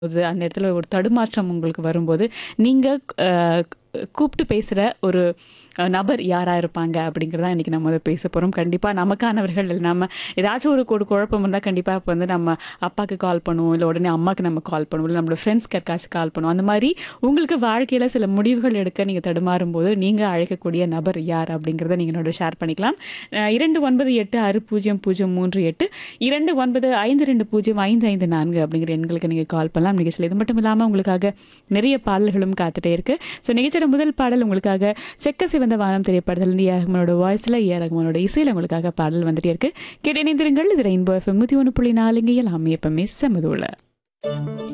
போது அந்த இடத்துல ஒரு தடுமாற்றம் உங்களுக்கு வரும்போது நீங்க அஹ், கூப்பிட்டு பேசுற ஒரு அஹ், நபர் யாரா இருப்பாங்க அப்படிங்கிறதா இன்னைக்கு நம்ம வந்து பேச போறோம் கண்டிப்பா நமக்கானவர்கள் இல்ல நம்ம ஏதாச்சும் ஒரு ஒரு குழப்பம் இருந்தால் கண்டிப்பா இப்போ வந்து நம்ம அப்பாக்கு கால் பண்ணுவோம் இல்லை உடனே அம்மாக்கு நம்ம கால் பண்ணுவோம் இல்லை நம்மளோட ஃப்ரெண்ட்ஸ்க்கு யாருக்காச்சும் கால் பண்ணுவோம் அந்த மாதிரி உங்களுக்கு வாழ்க்கையில சில முடிவுகள் எடுக்க நீங்க தடுமாறும் போது நீங்க அழைக்கக்கூடிய நபர் யார் அப்படிங்கிறத நீங்க என்னோட ஷேர் பண்ணிக்கலாம் அஹ், இரண்டு ஒன்பது எட்டு ஆறு பூஜ்ஜியம் பூஜ்ஜியம் மூன்று எட்டு இரண்டு ஒன்பது ஐந்து ரெண்டு பூஜ்ஜியம் ஐந்து ஐந்து நான்கு அப்படிங்கிற எண்களுக்கு நீங்கள் கால் பண்ணலாம் நிகழ்ச்சியில் இது மட்டும் இல்லாமல் உங்களுக்காக நிறைய பாடல்களும் காத்துட்டே இருக்கு ஸோ நிகழ்ச்சியோட முதல் பாடல் உங்களுக்காக செக்க சிவந்த வானம் திரைப்படத்தில் ஏ ரஹ்மானோட வாய்ஸில் ஏ ரஹ்மானோட இசையில் உங்களுக்காக பாடல் வந்துட்டே இருக்கு கேட்டு இணைந்திருங்கள் இது ரெயின்போ எஃப்எம் நூற்றி ஒன்று புள்ளி நாலுங்க எல்லாமே எப்பவுமே செமதுள்ள